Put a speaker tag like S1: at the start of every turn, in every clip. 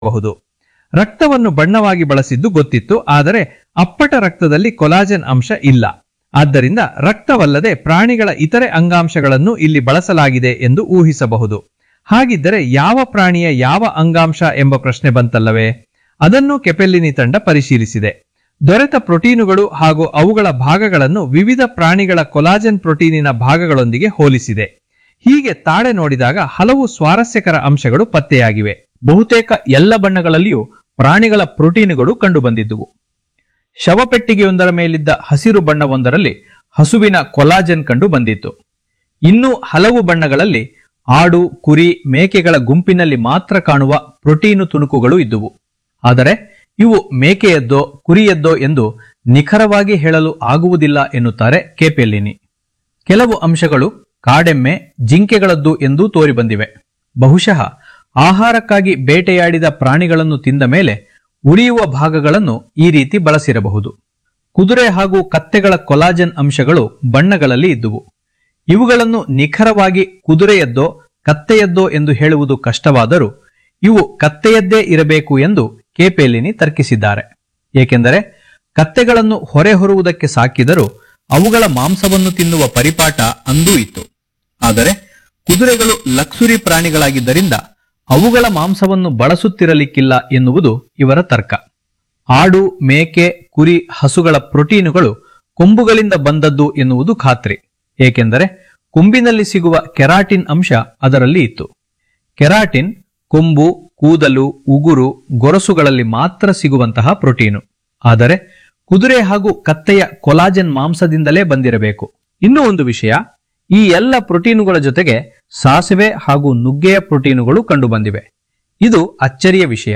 S1: ಬಹುದು ರಕ್ತವನ್ನು ಬಣ್ಣವಾಗಿ ಬಳಸಿದ್ದು ಗೊತ್ತಿತ್ತು ಆದರೆ ಅಪ್ಪಟ ರಕ್ತದಲ್ಲಿ ಕೊಲಾಜನ್ ಅಂಶ ಇಲ್ಲ ಆದ್ದರಿಂದ ರಕ್ತವಲ್ಲದೆ ಪ್ರಾಣಿಗಳ ಇತರೆ ಅಂಗಾಂಶಗಳನ್ನು ಇಲ್ಲಿ ಬಳಸಲಾಗಿದೆ ಎಂದು ಊಹಿಸಬಹುದು ಹಾಗಿದ್ದರೆ ಯಾವ ಪ್ರಾಣಿಯ ಯಾವ ಅಂಗಾಂಶ ಎಂಬ ಪ್ರಶ್ನೆ ಬಂತಲ್ಲವೇ ಅದನ್ನು ಕೆಪೆಲ್ಲಿನಿ ತಂಡ ಪರಿಶೀಲಿಸಿದೆ ದೊರೆತ ಪ್ರೋಟೀನುಗಳು ಹಾಗೂ ಅವುಗಳ ಭಾಗಗಳನ್ನು ವಿವಿಧ ಪ್ರಾಣಿಗಳ ಕೊಲಾಜನ್ ಪ್ರೋಟೀನಿನ ಭಾಗಗಳೊಂದಿಗೆ ಹೋಲಿಸಿದೆ ಹೀಗೆ ತಾಳೆ ನೋಡಿದಾಗ ಹಲವು ಸ್ವಾರಸ್ಯಕರ ಅಂಶಗಳು ಪತ್ತೆಯಾಗಿವೆ
S2: ಬಹುತೇಕ ಎಲ್ಲ ಬಣ್ಣಗಳಲ್ಲಿಯೂ ಪ್ರಾಣಿಗಳ ಪ್ರೋಟೀನುಗಳು ಕಂಡುಬಂದಿದ್ದುವು ಶವಪೆಟ್ಟಿಗೆಯೊಂದರ ಮೇಲಿದ್ದ ಹಸಿರು ಬಣ್ಣವೊಂದರಲ್ಲಿ ಹಸುವಿನ ಕೊಲಾಜನ್ ಕಂಡು ಬಂದಿತ್ತು ಇನ್ನೂ ಹಲವು ಬಣ್ಣಗಳಲ್ಲಿ ಆಡು ಕುರಿ ಮೇಕೆಗಳ ಗುಂಪಿನಲ್ಲಿ ಮಾತ್ರ ಕಾಣುವ ಪ್ರೋಟೀನು ತುಣುಕುಗಳು ಇದ್ದುವು ಆದರೆ ಇವು ಮೇಕೆಯದ್ದೋ ಕುರಿಯದ್ದೋ ಎಂದು ನಿಖರವಾಗಿ ಹೇಳಲು ಆಗುವುದಿಲ್ಲ ಎನ್ನುತ್ತಾರೆ ಕೆಪೆಲ್ಲಿನಿ ಕೆಲವು ಅಂಶಗಳು ಕಾಡೆಮ್ಮೆ ಜಿಂಕೆಗಳದ್ದು ಎಂದೂ ತೋರಿಬಂದಿವೆ ಬಹುಶಃ ಆಹಾರಕ್ಕಾಗಿ ಬೇಟೆಯಾಡಿದ ಪ್ರಾಣಿಗಳನ್ನು ತಿಂದ ಮೇಲೆ ಉಳಿಯುವ ಭಾಗಗಳನ್ನು ಈ ರೀತಿ ಬಳಸಿರಬಹುದು ಕುದುರೆ ಹಾಗೂ ಕತ್ತೆಗಳ ಕೊಲಾಜನ್ ಅಂಶಗಳು ಬಣ್ಣಗಳಲ್ಲಿ ಇದ್ದುವು ಇವುಗಳನ್ನು ನಿಖರವಾಗಿ ಕುದುರೆಯದ್ದೋ ಕತ್ತೆಯದ್ದೋ ಎಂದು ಹೇಳುವುದು ಕಷ್ಟವಾದರೂ ಇವು ಕತ್ತೆಯದ್ದೇ ಇರಬೇಕು ಎಂದು ಕೆಪೆಲಿನಿ ತರ್ಕಿಸಿದ್ದಾರೆ ಏಕೆಂದರೆ ಕತ್ತೆಗಳನ್ನು ಹೊರೆ ಹೊರುವುದಕ್ಕೆ ಸಾಕಿದರೂ ಅವುಗಳ ಮಾಂಸವನ್ನು ತಿನ್ನುವ ಪರಿಪಾಠ ಅಂದೂ ಇತ್ತು ಆದರೆ ಕುದುರೆಗಳು ಲಕ್ಸುರಿ ಪ್ರಾಣಿಗಳಾಗಿದ್ದರಿಂದ ಅವುಗಳ ಮಾಂಸವನ್ನು ಬಳಸುತ್ತಿರಲಿಕ್ಕಿಲ್ಲ ಎನ್ನುವುದು ಇವರ ತರ್ಕ ಆಡು ಮೇಕೆ ಕುರಿ ಹಸುಗಳ ಪ್ರೋಟೀನುಗಳು ಕೊಂಬುಗಳಿಂದ ಬಂದದ್ದು ಎನ್ನುವುದು ಖಾತ್ರಿ ಏಕೆಂದರೆ ಕೊಂಬಿನಲ್ಲಿ ಸಿಗುವ ಕೆರಾಟಿನ್ ಅಂಶ ಅದರಲ್ಲಿ ಇತ್ತು ಕೆರಾಟಿನ್ ಕೊಂಬು ಕೂದಲು ಉಗುರು ಗೊರಸುಗಳಲ್ಲಿ ಮಾತ್ರ ಸಿಗುವಂತಹ ಪ್ರೋಟೀನು ಆದರೆ ಕುದುರೆ ಹಾಗೂ ಕತ್ತೆಯ ಕೊಲಾಜನ್ ಮಾಂಸದಿಂದಲೇ ಬಂದಿರಬೇಕು ಇನ್ನೂ ಒಂದು ವಿಷಯ ಈ ಎಲ್ಲ ಪ್ರೋಟೀನುಗಳ ಜೊತೆಗೆ ಸಾಸಿವೆ ಹಾಗೂ ನುಗ್ಗೆಯ ಪ್ರೋಟೀನುಗಳು ಕಂಡುಬಂದಿವೆ ಇದು ಅಚ್ಚರಿಯ ವಿಷಯ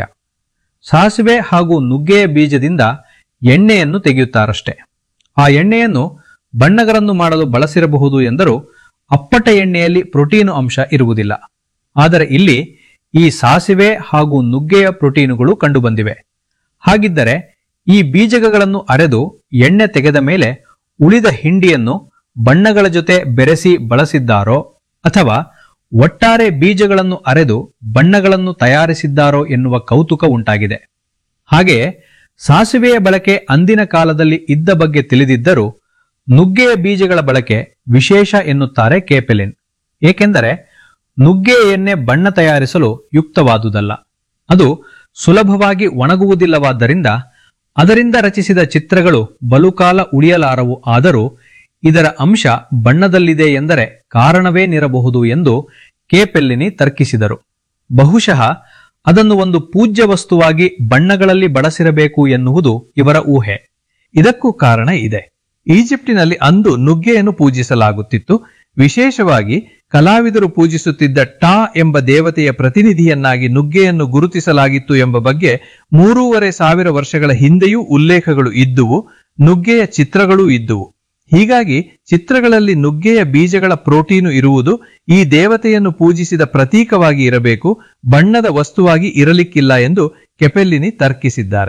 S2: ಸಾಸಿವೆ ಹಾಗೂ ನುಗ್ಗೆಯ ಬೀಜದಿಂದ ಎಣ್ಣೆಯನ್ನು ತೆಗೆಯುತ್ತಾರಷ್ಟೆ ಆ ಎಣ್ಣೆಯನ್ನು ಬಣ್ಣಗಳನ್ನು ಮಾಡಲು ಬಳಸಿರಬಹುದು ಎಂದರೂ ಅಪ್ಪಟ ಎಣ್ಣೆಯಲ್ಲಿ ಪ್ರೋಟೀನು ಅಂಶ ಇರುವುದಿಲ್ಲ ಆದರೆ ಇಲ್ಲಿ ಈ ಸಾಸಿವೆ ಹಾಗೂ ನುಗ್ಗೆಯ ಪ್ರೋಟೀನುಗಳು ಕಂಡುಬಂದಿವೆ ಹಾಗಿದ್ದರೆ ಈ ಬೀಜಗಳನ್ನು ಅರೆದು ಎಣ್ಣೆ ತೆಗೆದ ಮೇಲೆ ಉಳಿದ ಹಿಂಡಿಯನ್ನು ಬಣ್ಣಗಳ ಜೊತೆ ಬೆರೆಸಿ ಬಳಸಿದ್ದಾರೋ ಅಥವಾ ಒಟ್ಟಾರೆ ಬೀಜಗಳನ್ನು ಅರೆದು ಬಣ್ಣಗಳನ್ನು ತಯಾರಿಸಿದ್ದಾರೋ ಎನ್ನುವ ಕೌತುಕ ಉಂಟಾಗಿದೆ ಹಾಗೆಯೇ ಸಾಸಿವೆಯ ಬಳಕೆ ಅಂದಿನ ಕಾಲದಲ್ಲಿ ಇದ್ದ ಬಗ್ಗೆ ತಿಳಿದಿದ್ದರೂ ನುಗ್ಗೆಯ ಬೀಜಗಳ ಬಳಕೆ ವಿಶೇಷ ಎನ್ನುತ್ತಾರೆ ಕೇಪೆಲಿನ್ ಏಕೆಂದರೆ ನುಗ್ಗೆಯ ಎಣ್ಣೆ ಬಣ್ಣ ತಯಾರಿಸಲು ಯುಕ್ತವಾದುದಲ್ಲ ಅದು ಸುಲಭವಾಗಿ ಒಣಗುವುದಿಲ್ಲವಾದ್ದರಿಂದ ಅದರಿಂದ ರಚಿಸಿದ ಚಿತ್ರಗಳು ಬಲುಕಾಲ ಉಳಿಯಲಾರವು ಆದರೂ ಇದರ ಅಂಶ ಬಣ್ಣದಲ್ಲಿದೆ ಎಂದರೆ ಕಾರಣವೇನಿರಬಹುದು ಎಂದು ಕೆಪೆಲ್ಲಿನಿ ತರ್ಕಿಸಿದರು ಬಹುಶಃ ಅದನ್ನು ಒಂದು ಪೂಜ್ಯ ವಸ್ತುವಾಗಿ ಬಣ್ಣಗಳಲ್ಲಿ ಬಳಸಿರಬೇಕು ಎನ್ನುವುದು ಇವರ ಊಹೆ
S1: ಇದಕ್ಕೂ ಕಾರಣ ಇದೆ ಈಜಿಪ್ಟಿನಲ್ಲಿ ಅಂದು ನುಗ್ಗೆಯನ್ನು ಪೂಜಿಸಲಾಗುತ್ತಿತ್ತು ವಿಶೇಷವಾಗಿ ಕಲಾವಿದರು ಪೂಜಿಸುತ್ತಿದ್ದ ಟಾ ಎಂಬ ದೇವತೆಯ ಪ್ರತಿನಿಧಿಯನ್ನಾಗಿ ನುಗ್ಗೆಯನ್ನು ಗುರುತಿಸಲಾಗಿತ್ತು ಎಂಬ ಬಗ್ಗೆ ಮೂರೂವರೆ ಸಾವಿರ ವರ್ಷಗಳ ಹಿಂದೆಯೂ ಉಲ್ಲೇಖಗಳು ಇದ್ದುವು ನುಗ್ಗೆಯ ಚಿತ್ರಗಳೂ ಇದ್ದುವು ಹೀಗಾಗಿ ಚಿತ್ರಗಳಲ್ಲಿ ನುಗ್ಗೆಯ ಬೀಜಗಳ ಪ್ರೋಟೀನು ಇರುವುದು ಈ ದೇವತೆಯನ್ನು ಪೂಜಿಸಿದ ಪ್ರತೀಕವಾಗಿ ಇರಬೇಕು ಬಣ್ಣದ ವಸ್ತುವಾಗಿ ಇರಲಿಕ್ಕಿಲ್ಲ ಎಂದು ಕೆಪೆಲ್ಲಿನಿ ತರ್ಕಿಸಿದ್ದಾರೆ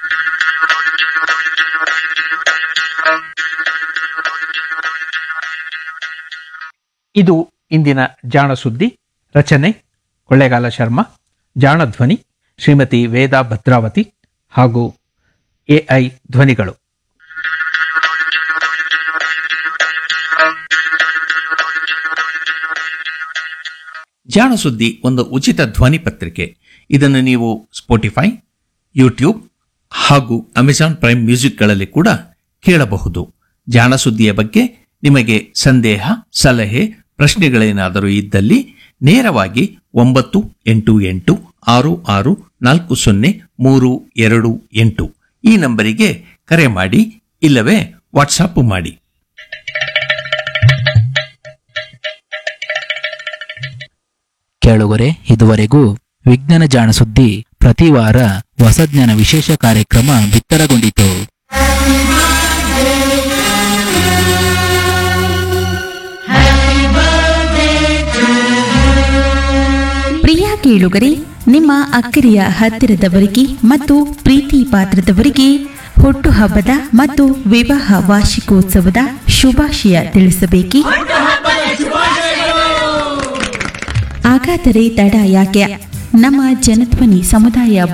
S2: ಇದು ಇಂದಿನ ಜಾಣ ಸುದ್ದಿ ರಚನೆ ಕೊಳ್ಳೇಗಾಲ ಶರ್ಮಾ ಜಾಣ ಧ್ವನಿ ಶ್ರೀಮತಿ ವೇದಾ ಭದ್ರಾವತಿ ಹಾಗೂ ಎಐ ಧ್ವನಿಗಳು
S3: ಜಾಣ ಸುದ್ದಿ ಒಂದು ಉಚಿತ ಧ್ವನಿ ಪತ್ರಿಕೆ ಇದನ್ನು ನೀವು ಸ್ಪೋಟಿಫೈ ಯೂಟ್ಯೂಬ್ ಹಾಗೂ ಅಮೆಜಾನ್ ಪ್ರೈಮ್ ಮ್ಯೂಸಿಕ್ಗಳಲ್ಲಿ ಕೂಡ ಕೇಳಬಹುದು ಜಾಣ ಸುದ್ದಿಯ ಬಗ್ಗೆ ನಿಮಗೆ ಸಂದೇಹ ಸಲಹೆ ಪ್ರಶ್ನೆಗಳೇನಾದರೂ ಇದ್ದಲ್ಲಿ ನೇರವಾಗಿ ಒಂಬತ್ತು ಎಂಟು ಎಂಟು ಆರು ಆರು ನಾಲ್ಕು ಸೊನ್ನೆ ಮೂರು ಎರಡು ಎಂಟು ಈ ನಂಬರಿಗೆ ಕರೆ ಮಾಡಿ ಇಲ್ಲವೇ ವಾಟ್ಸಾಪ್ ಮಾಡಿ
S4: ಕೇಳುಗರೆ ಇದುವರೆಗೂ ವಿಜ್ಞಾನ ಜಾಣ ಸುದ್ದಿ ಪ್ರತಿ ವಾರ ಹೊಸಜ್ಞಾನ ವಿಶೇಷ ಕಾರ್ಯಕ್ರಮ ಬಿತ್ತರಗೊಂಡಿತು
S5: ಪ್ರಿಯ ಕೇಳುಗರೆ ನಿಮ್ಮ ಅಕ್ಕರೆಯ ಹತ್ತಿರದವರಿಗೆ ಮತ್ತು ಪ್ರೀತಿ ಪಾತ್ರದವರಿಗೆ ಹುಟ್ಟುಹಬ್ಬದ ಮತ್ತು ವಿವಾಹ ವಾರ್ಷಿಕೋತ್ಸವದ ಶುಭಾಶಯ ತಿಳಿಸಬೇಕೇ ಹಾಗಾದರೆ ತಡ ಯಾಕೆ ನಮ್ಮ ಜನಧ್ವನಿ ಸಮುದಾಯ